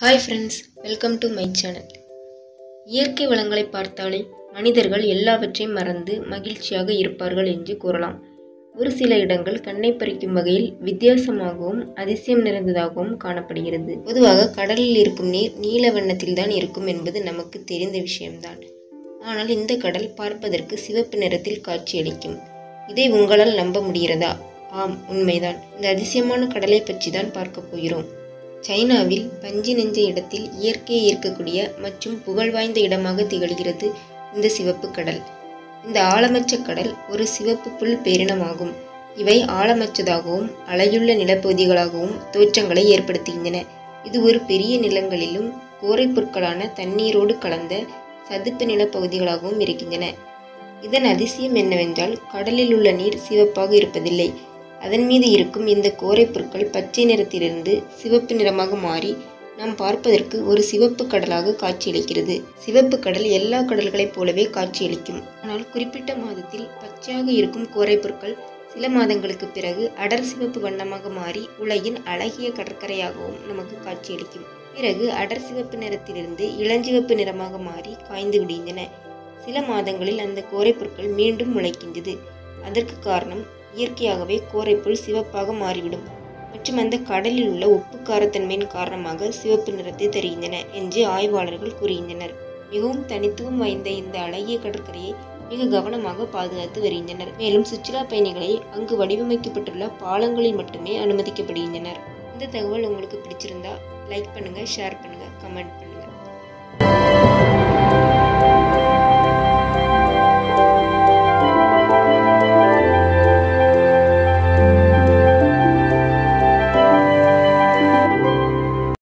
hi friends welcome to my channel இயற்கை வளங்களை பார்த்தாலே மனிதர்கள் எல்லாவற்றையும் மறந்து மகிழ்ச்சியாக இருப்பார்கள் என்று கூறலாம் ஒரு சில இடங்கள் கண்ணை பறிக்கும் வகையில் வித்தியாசமாகவும் அதிசயம் நிறைந்ததாகவும் காணப்படுகிறது பொதுவாக கடலில் இருக்கும் நீர் நீல வண்ணத்தில் தான் இருக்கும் என்பது நமக்கு தெரிந்த விஷயம்தான் ஆனால் இந்த கடல் பார்ப்பதற்கு சிவப்பு நிறத்தில் காட்சியளிக்கும் இதை உங்களால் நம்ப முடிகிறதா ஆம் உண்மைதான் இந்த அதிசயமான கடலை பற்றி தான் பார்க்க போகிறோம் சைனாவில் பஞ்சு நெஞ்ச இடத்தில் இயற்கையை ஈர்க்கக்கூடிய மற்றும் புகழ்வாய்ந்த இடமாக திகழ்கிறது இந்த சிவப்பு கடல் இந்த ஆழமற்ற கடல் ஒரு சிவப்பு புல் பேரினமாகும் இவை ஆழமற்றதாகவும் அலையுள்ள நிலப்பகுதிகளாகவும் தோற்றங்களை ஏற்படுத்துகின்றன இது ஒரு பெரிய நிலங்களிலும் கோரை பொருட்களான தண்ணீரோடு கலந்த சதுப்பு நிலப்பகுதிகளாகவும் இருக்கின்றன இதன் அதிசயம் என்னவென்றால் கடலில் உள்ள நீர் சிவப்பாக இருப்பதில்லை அதன் மீது இருக்கும் இந்த கோரை பொருட்கள் பச்சை நிறத்திலிருந்து சிவப்பு நிறமாக மாறி நாம் பார்ப்பதற்கு ஒரு சிவப்பு கடலாக காட்சியளிக்கிறது சிவப்பு கடல் எல்லா கடல்களைப் போலவே காட்சியளிக்கும் ஆனால் குறிப்பிட்ட மாதத்தில் பச்சையாக இருக்கும் கோரை பொருட்கள் சில மாதங்களுக்கு பிறகு அடர் சிவப்பு வண்ணமாக மாறி உலகின் அழகிய கடற்கரையாகவும் நமக்கு காட்சியளிக்கும் பிறகு அடர் சிவப்பு நிறத்திலிருந்து இளஞ்சிவப்பு நிறமாக மாறி காய்ந்து விடுகின்றன சில மாதங்களில் அந்த கோரை பொருட்கள் மீண்டும் முளைக்கின்றது அதற்கு காரணம் இயற்கையாகவே கோரைப்புல் சிவப்பாக மாறிவிடும் மற்றும் அந்த கடலில் உள்ள உப்பு காரத்தன்மையின் காரணமாக சிவப்பு நிறத்தை தருகின்றன என்று ஆய்வாளர்கள் கூறுகின்றனர் மிகவும் தனித்துவம் வாய்ந்த இந்த அழகிய கடற்கரையை மிக கவனமாக பாதுகாத்து வருகின்றனர் மேலும் சுற்றுலா பயணிகளை அங்கு வடிவமைக்கப்பட்டுள்ள பாலங்களில் மட்டுமே அனுமதிக்கப்படுகின்றனர் இந்த தகவல் உங்களுக்கு பிடிச்சிருந்தா லைக் பண்ணுங்க ஷேர் பண்ணுங்க கமெண்ட் பண்ணுங்க